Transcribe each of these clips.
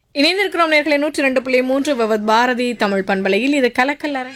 இணைந்திருக்கிறோம் நேர்களை நூற்றி ரெண்டு புள்ளி மூன்று விவத் பாரதி தமிழ் பண்பலையில் இது கலக்கல்லறை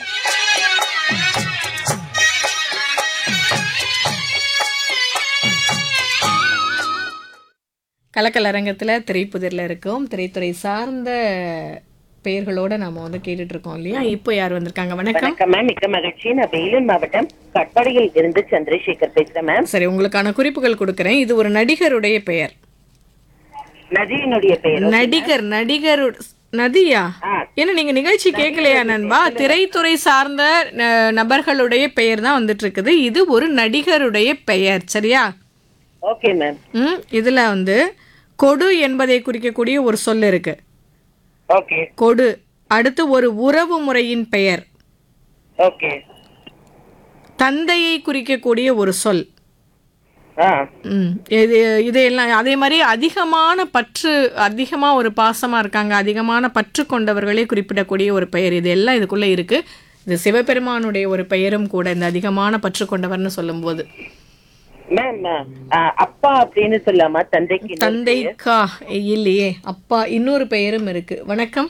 கலக்கல் அரங்கத்தில் திரைப்புதிரில் இருக்கோம் திரைத்துறை சார்ந்த பெயர்களோட நாம வந்து கேட்டுட்டு இருக்கோம் இல்லையா இப்போ யார் வந்திருக்காங்க வணக்கம் வணக்கம் மேம் மிக்க மகிழ்ச்சி நான் வேலூர் மாவட்டம் கட்பாடியில் இருந்து சந்திரசேகர் பேசுறேன் மேம் சரி உங்களுக்கான குறிப்புகள் கொடுக்குறேன் இது ஒரு நடிகருடைய பெயர் நதியினுடைய பெயர் நடிகர் நடிகர் நதியா ஆ. ஏன்னா நீங்க நிகழ்ச்சி கேட்கலையா நண்பா திரைத்துறை சார்ந்த ந- நபர்களுடைய பெயர் தான் வந்துட்டு இருக்குது இது ஒரு நடிகருடைய பெயர் சரியா ஓகே மேம் ம் இதுல வந்து கொடு என்பதை குறிக்கக்கூடிய ஒரு சொல் இருக்கு ஓகே கொடு அடுத்து ஒரு உறவு முறையின் பெயர் ஓகே தந்தையை குறிக்கக்கூடிய ஒரு சொல் ஆ ம் இது இதையெல்லாம் அதே மாதிரி அதிகமான பற்று அதிகமாக ஒரு பாசமாக இருக்காங்க அதிகமான பற்று கொண்டவர்களே குறிப்பிடக்கூடிய ஒரு பெயர் இது எல்லாம் இதுக்குள்ளே இருக்குது இது சிவபெருமானுடைய ஒரு பெயரும் கூட இந்த அதிகமான பற்று கொண்டவர்னு சொல்லும்போது மேம் ஆ, அப்பா அப்படின்னு சொல்லாமா தந்தைக்கு இன்னொரு பெயர்? தந்தைக்கா இல்லையே அப்பா இன்னொரு பெயரும் இருக்கு வணக்கம்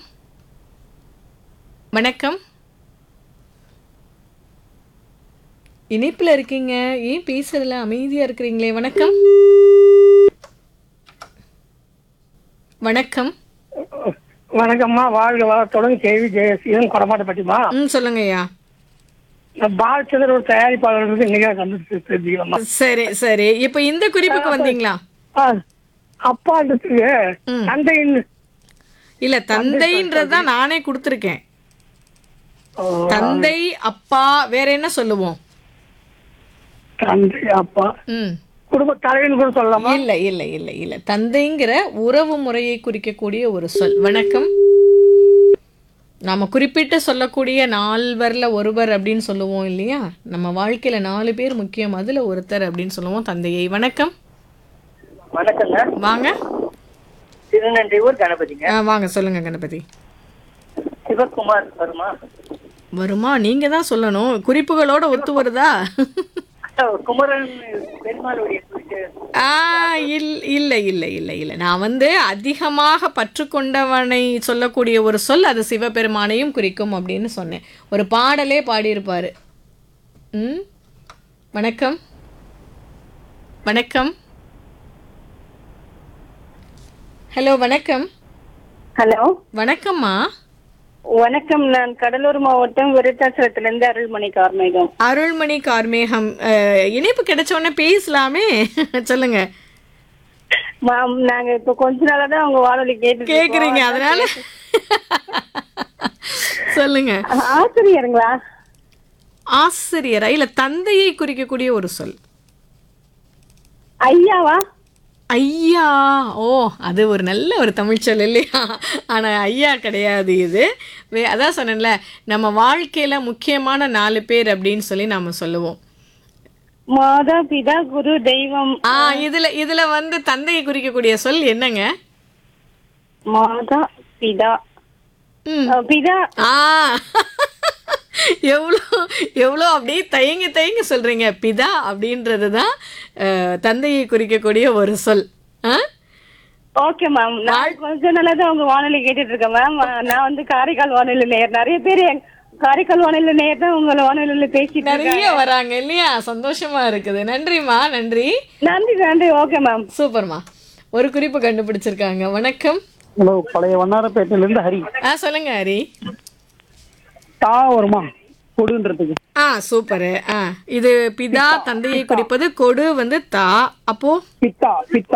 வணக்கம் இணைப்புல இருக்கீங்க ஏன் பேசுறதுல அமைதியா இருக்கிறீங்களே வணக்கம் வணக்கம் வணக்கம்மா வாழ்க வளத்துடன் கேவி ஜெயசீலன் கொடமாட்டப்பட்டிமா ம் சொல்லுங்கய்யா பாலச்சந்திர ஒரு தயாரிப்பாளர் வந்து இன்னைக்கு கண்டுபிடிச்சு தெரிஞ்சுக்கலாமா சரி சரி இப்போ இந்த குறிப்புக்கு வந்தீங்களா ஆ, அப்பான்றதுக்கு ம். தந்தையின் இல்ல தந்தைன்றதுதான் நானே கொடுத்துருக்கேன் ஓ, தந்தை அப்பா வேற என்ன சொல்லுவோம் தந்தை அப்பா ம் குடும்ப தலைவன் கூட சொல்லலாமா இல்ல இல்ல இல்ல இல்ல தந்தைங்கிற உறவு முறையை குறிக்கக்கூடிய ஒரு சொல் வணக்கம் நாம குறிப்பிட்டு சொல்லக்கூடிய நால்வர்ல ஒருவர் அப்படின்னு சொல்லுவோம் இல்லையா நம்ம வாழ்க்கையில நாலு பேர் முக்கியம் அதுல ஒருத்தர் அப்படின்னு சொல்லுவோம் தந்தையை வணக்கம் வணக்கங்க வாங்க திருநன்றியூர் கணபதிங்க ஆ, வாங்க சொல்லுங்க கணபதி சிவகுமார் வருமா வருமா நீங்க தான் சொல்லணும் குறிப்புகளோட ஒத்து வருதா குமரன் பெருமாளுடைய குறிப்பு. ஆ இல் இல்லை இல்லை இல்லை இல்லை நான் வந்து அதிகமாக பற்று கொண்டவனை சொல்லக்கூடிய ஒரு சொல் அது சிவபெருமானையும் குறிக்கும் அப்படின்னு சொன்னேன் ஒரு பாடலே பாடியிருப்பாரு ம் வணக்கம் வணக்கம் ஹலோ வணக்கம் ஹலோ வணக்கம்மா வணக்கம் நான் கடலூர் மாவட்டம் விருத்தாச்சலத்துல இருந்து அருள்மணி கார்மேகம் அருள்மணி கார்மேகம் அஹ், இணைப்பு கிடைச்ச உடனே பேசலாமே சொல்லுங்க மேம் நாங்க இப்ப கொஞ்ச நாளா தான் உங்க வானொலி கேட்டு கேக்குறீங்க அதனால சொல்லுங்க ஆசிரியருங்களா ஆசிரியரா இல்ல தந்தையை குறிக்கக்கூடிய ஒரு சொல் ஐயாவா ஐயா ஓ அது ஒரு நல்ல ஒரு தமிழ் சொல் இல்லையா ஆனா ஐயா கிடையாது இது வே- அதான் சொன்னேன்ல நம்ம வாழ்க்கையில முக்கியமான நாலு பேர் அப்படின்னு சொல்லி நாம சொல்லுவோம் மாதா பிதா குரு தெய்வம் ஆ இதுல இதுல வந்து தந்தையை குறிக்கக்கூடிய சொல் என்னங்க மாதா பிதா ம் அஹ், பிதா ஆ எவ்வளோ எவ்வளோ அப்படியே தயங்கி தயங்கி சொல்றீங்க பிதா அப்படின்றது தான் அஹ், தந்தையை குறிக்கக்கூடிய ஒரு சொல் ஆ ஓகே மேம் நான் கொஞ்ச நாளா தான் உங்க வானொலி கேட்டுட்டு இருக்கேன் மேம் நான் வந்து காரைக்கால் வானொலி நேயர் நிறைய பேர் எங்க- காரைக்கால் வானொலி நேயர் தான் உங்க வானொலியில பேசிட்டு இருக்காங்க நிறைய வராங்க இல்லையா சந்தோஷமா இருக்குது நன்றிம்மா நன்றி நன்றி நன்றி ஓகே மேம் சூப்பர்மா ஒரு குறிப்பு கண்டுபிடிச்சிருக்காங்க வணக்கம் ஹலோ பழைய வண்ணாரப்பேட்டையில இருந்து ஹரி ஆ சொல்லுங்க ஹரி தா வருமா கொடுன்றதுக்கு ஆ சூப்பரு ஆ இது பிதா தந்தையை குறிப்பது கொடு வந்து தா அப்போ பித்தா பித்தா